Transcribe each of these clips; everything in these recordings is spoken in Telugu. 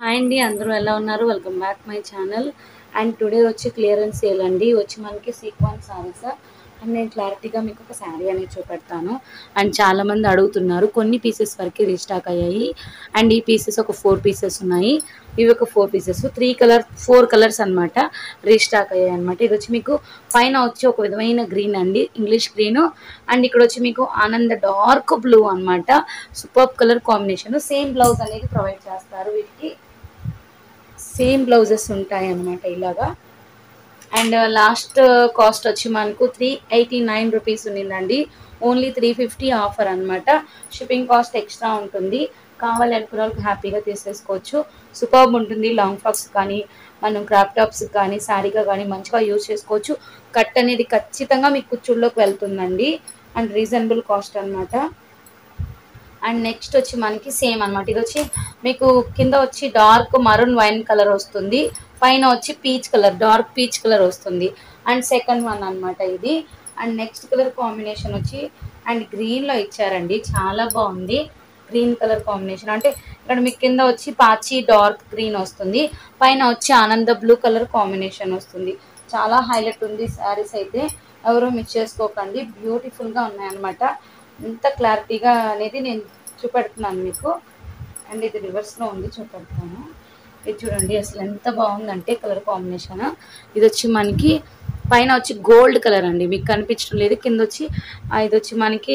హాయ్ అండి అందరూ ఎలా ఉన్నారు welcome back my channel and today వచ్చి క్లియరెన్స్ సేల్ అండి వచ్చి మనకి సీక్వెన్స్ సారీస్ అండ్ నేను క్లారిటీగా మీకు ఒక శారీ అనేది చూపెడతాను అండ్ చాలా మంది అడుగుతున్నారు కొన్ని పీసెస్ వరకు రీస్టాక్ అయ్యాయి అండ్ ఈ పీసెస్ ఒక ఫోర్ పీసెస్ ఉన్నాయి ఇవి ఒక four pieces three colour four colours అన్నమాట రీస్టాక్ అయ్యాయి అనమాట ఇది వచ్చి మీకు పైన వచ్చి ఒక విధమైన గ్రీన్ అండి ఇంగ్లీష్ గ్రీన్ అండ్ ఇక్కడ వచ్చి మీకు ఆనంద డార్క్ బ్లూ అన్నమాట super colour combination same blouse అనేది ప్రొవైడ్ చేస్తారు వీటికి సేమ్ బ్లౌజెస్ ఉంటాయి అన్నమాట ఇలాగా అండ్ లాస్ట్ కాస్ట్ వచ్చి మనకు త్రీ ఎయిటీ నైన్ రూపీస్ ఉన్నిందండి ఓన్లీ త్రీ ఫిఫ్టీ ఆఫర్ అనమాట షిప్పింగ్ కాస్ట్ ఎక్స్ట్రా ఉంటుంది కావాలి అనుకున్న వాళ్ళకి హ్యాపీగా తీసేసుకోవచ్చు సూపర్బ్ ఉంటుంది లాంగ్ ఫ్రాక్స్ కానీ మనం క్రాప్ టాప్స్ కానీ శారీగా కానీ మంచిగా యూజ్ చేసుకోవచ్చు కట్ అనేది ఖచ్చితంగా మీకు కుచ్చుల్లోకి వెళ్తుందండి అండ్ రీజనబుల్ కాస్ట్ అనమాట అండ్ నెక్స్ట్ వచ్చి మనకి సేమ్ అనమాట ఇది వచ్చి మీకు కింద వచ్చి డార్క్ మరూన్ వైన్ కలర్ వస్తుంది పైన వచ్చి peach colour dark peach colour వస్తుంది అండ్ సెకండ్ వన్ అనమాట ఇది అండ్ నెక్స్ట్ కలర్ కాంబినేషన్ వచ్చి అండ్ గ్రీన్లో ఇచ్చారండి చాలా బాగుంది గ్రీన్ కలర్ కాంబినేషన్ అంటే ఇక్కడ మీకు కింద వచ్చి పాచి డార్క్ గ్రీన్ వస్తుంది పైన వచ్చి ఆనంద బ్లూ కలర్ కాంబినేషన్ వస్తుంది చాలా హైలైట్ ఉంది శారీస్ అయితే ఎవరు మిస్ చేసుకోకండి బ్యూటిఫుల్గా ఉన్నాయన్నమాట ఎంత క్లారిటీగా అనేది నేను చూపెడుతున్నాను మీకు అండ్ ఇది రివర్స్లో ఉంది చూపెడతాను ఇది చూడండి అసలు ఎంత బాగుందంటే కలర్ కాంబినేషన్ ఇది వచ్చి మనకి పైన వచ్చి గోల్డ్ కలర్ అండి మీకు కనిపించడం లేదు కింద వచ్చి ఆ, ఇది వచ్చి మనకి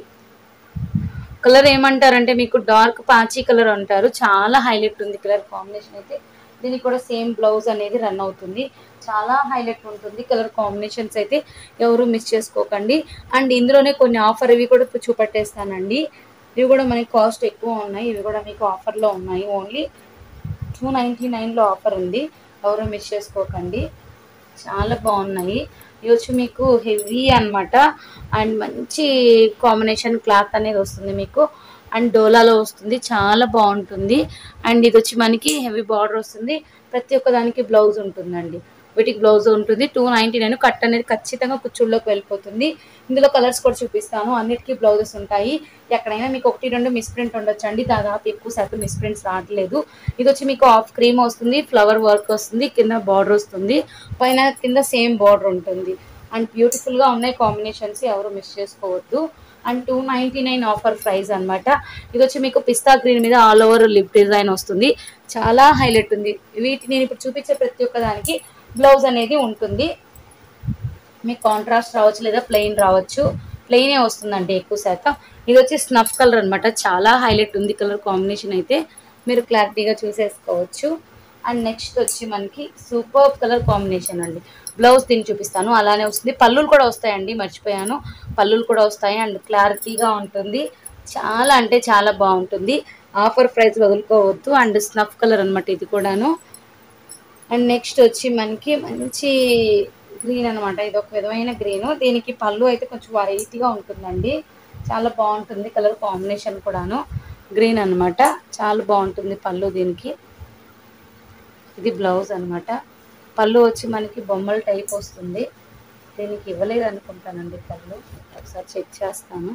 కలర్ ఏమంటారంటే మీకు డార్క్ పాచీ కలర్ అంటారు చాలా హైలైట్ ఉంది కలర్ కాంబినేషన్ అయితే దీనికి కూడా సేమ్ బ్లౌజ్ అనేది రన్ అవుతుంది చాలా హైలైట్ ఉంటుంది కలర్ కాంబినేషన్స్ అయితే ఎవరు మిస్ చేసుకోకండి అండ్ ఇందులోనే కొన్ని ఆఫర్ ఇవి కూడా చూపెట్టేస్తానండి ఇవి కూడా మనకి కాస్ట్ ఎక్కువ ఉన్నాయి ఇవి కూడా మీకు ఆఫర్లో ఉన్నాయి ఓన్లీ టూ నైంటీ నైన్లో ఆఫర్ ఉంది ఎవరు మిస్ చేసుకోకండి చాలా బాగున్నాయి ఇవి వచ్చి మీకు హెవీ అన్నమాట అండ్ మంచి కాంబినేషన్ క్లాత్ అనేది వస్తుంది మీకు అండ్ డోలాలో వస్తుంది చాలా బాగుంటుంది అండ్ ఇది వచ్చి మనకి హెవీ బార్డర్ వస్తుంది ప్రతి ఒక్క దానికి బ్లౌజ్ ఉంటుందండి వీటికి బ్లౌజ్ ఉంటుంది టూ నైంటీ నైన్ కట్ అనేది ఖచ్చితంగా కుచ్చుల్లోకి వెళ్ళిపోతుంది ఇందులో కలర్స్ కూడా చూపిస్తాను అన్నిటికీ బ్లౌజెస్ ఉంటాయి ఎక్కడైనా మీకు ఒకటి రెండు మిస్ప్రింట్ ఉండొచ్చండి దాదాపు ఎక్కువ శాతం మిస్ప్రింట్స్ రావట్లేదు ఇది వచ్చి మీకు ఆఫ్ క్రీమ్ వస్తుంది ఫ్లవర్ వర్క్ వస్తుంది కింద బార్డర్ వస్తుంది పైన కింద సేమ్ బార్డర్ ఉంటుంది అండ్ బ్యూటిఫుల్గా ఉన్నాయి కాంబినేషన్స్ ఎవరు మిస్ చేసుకోవద్దు and two ninety nine offer price అనమాట ఇది వచ్చి మీకు పిస్తా గ్రీన్ మీద ఆల్ ఓవర్ లిప్ డిజైన్ వస్తుంది చాలా హైలైట్ ఉంది వీటి నేను ఇప్పుడు చూపించే ప్రతి ఒక్క దానికి బ్లౌజ్ అనేది ఉంటుంది మీకు కాంట్రాస్ట్ రావచ్చు లేదా ప్లెయిన్ రావచ్చు ప్లెయినే వస్తుందండి ఎక్కువ శాతం ఇది వచ్చి స్నఫ్ కలర్ అనమాట చాలా హైలైట్ ఉంది కలర్ కాంబినేషన్ అయితే మీరు క్లారిటీగా చూసేసుకోవచ్చు అండ్ నెక్స్ట్ వచ్చి మనకి సూపర్ కలర్ కాంబినేషన్ అండి బ్లౌజ్ దీన్ని చూపిస్తాను అలానే వస్తుంది పళ్ళులు కూడా వస్తాయండి మర్చిపోయాను పళ్ళులు కూడా వస్తాయి అండ్ క్లారిటీగా ఉంటుంది చాలా అంటే చాలా బాగుంటుంది ఆఫర్ ప్రైస్ వదులుకోవద్దు అండ్ స్నఫ్ కలర్ అనమాట ఇది కూడాను అండ్ నెక్స్ట్ వచ్చి మనకి మంచి గ్రీన్ అనమాట ఇది ఒక విధమైన గ్రీన్ దీనికి పళ్ళు అయితే కొంచెం వెరైటీగా ఉంటుందండి చాలా బాగుంటుంది కలర్ కాంబినేషన్ కూడాను గ్రీన్ అన్నమాట చాలా బాగుంటుంది పళ్ళు దీనికి ఇది బ్లౌజ్ అన్నమాట పళ్ళు వచ్చి మనకి బొమ్మల టైప్ వస్తుంది దీనికి ఇవ్వలేదు అనుకుంటానండి పళ్ళు ఒకసారి చెక్ చేస్తాను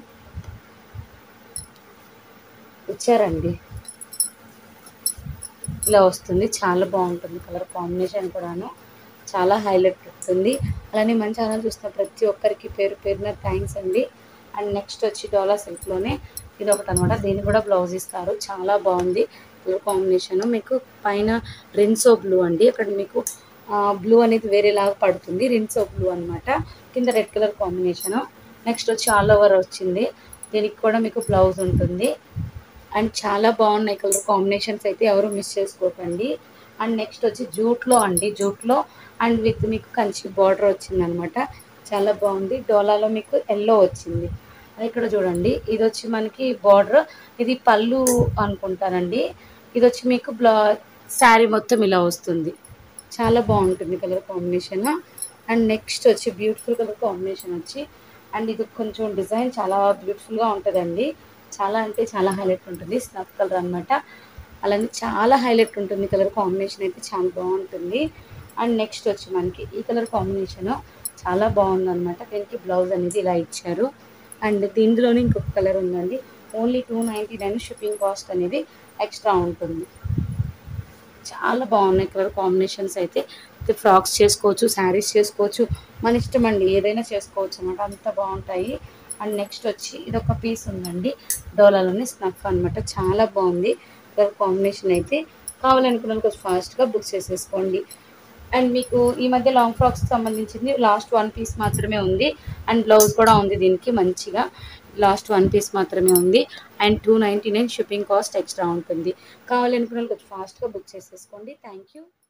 ఇచ్చారండి ఇలా వస్తుంది చాలా బాగుంటుంది కలర్ కాంబినేషన్ కూడాను చాలా హైలైట్ ఉంటుంది అలానే మన ఛానల్ చూస్తున్న ప్రతి ఒక్కరికి పేరు పేరున థ్యాంక్స్ అండి అండ్ నెక్స్ట్ వచ్చి డోలా సిల్క్లోనే ఇది ఒకటి అనమాట దీన్ని కూడా బ్లౌజ్ ఇస్తారు చాలా బాగుంది కలర్ కాంబినేషన్ మీకు పైన రిన్సో బ్లూ అండి అక్కడ మీకు బ్లూ అనేది వేరేలాగా పడుతుంది రిన్సో బ్లూ అనమాట కింద రెడ్ కలర్ కాంబినేషన్ నెక్స్ట్ వచ్చి ఆల్ ఓవర్ వచ్చింది దీనికి కూడా మీకు బ్లౌజ్ ఉంటుంది అండ్ చాలా బాగున్నాయి కలర్ కాంబినేషన్స్ అయితే ఎవరు మిస్ చేసుకోకండి అండ్ నెక్స్ట్ వచ్చి జూట్లో అండి జూట్లో అండ్ విత్ మీకు కంచి బార్డర్ వచ్చింది అనమాట చాలా బాగుంది డోలాలో మీకు ఎల్లో వచ్చింది అది ఇక్కడ చూడండి ఇది వచ్చి మనకి బార్డర్ ఇది పళ్ళు అనుకుంటానండి ఇది వచ్చి మీకు బ్లా శారీ మొత్తం ఇలా వస్తుంది చాలా బాగుంటుంది కలర్ కాంబినేషన్ అండ్ నెక్స్ట్ వచ్చి బ్యూటిఫుల్ కలర్ కాంబినేషన్ వచ్చి అండ్ ఇది కొంచెం డిజైన్ చాలా బ్యూటిఫుల్గా ఉంటుందండి చాలా అంటే చాలా హైలైట్ ఉంటుంది స్నఫ్ కలర్ అనమాట అలానే చాలా హైలైట్ ఉంటుంది కలర్ కాంబినేషన్ అయితే చాలా బాగుంటుంది అండ్ నెక్స్ట్ వచ్చి మనకి ఈ కలర్ కాంబినేషన్ చాలా బాగుంది అనమాట దీనికి బ్లౌజ్ అనేది ఇలా ఇచ్చారు అండ్ దీంట్లోనే ఇంకొక కలర్ ఉందండి only two ninety nine shipping cost అనేది ఎక్స్ట్రా ఉంటుంది చాలా బాగున్నాయి కలర్ కాంబినేషన్స్ అయితే అయితే ఫ్రాక్స్ చేసుకోవచ్చు శారీస్ చేసుకోవచ్చు మన ఇష్టం అండి ఏదైనా చేసుకోవచ్చు అనమాట అంత బాగుంటాయి అండ్ నెక్స్ట్ వచ్చి ఇది ఒక పీస్ ఉందండి డోలాలోని స్నఫ్ అన్నమాట చాలా బాగుంది కలర్ కాంబినేషన్ అయితే కావాలనుకున్న వాళ్ళు కొంచెం ఫాస్ట్గా బుక్ చేసేసుకోండి అండ్ మీకు ఈ మధ్య లాంగ్ ఫ్రాక్స్ సంబంధించింది లాస్ట్ వన్ పీస్ మాత్రమే ఉంది అండ్ బ్లౌజ్ కూడా ఉంది దీనికి మంచిగా లాస్ట్ వన్ పీస్ మాత్రమే ఉంది and two ninety nine shipping cost extra ఉంటుంది కావాలనుకున్న వాళ్ళు కొంచెం ఫాస్ట్గా బుక్ చేసేసుకోండి థ్యాంక్ యూ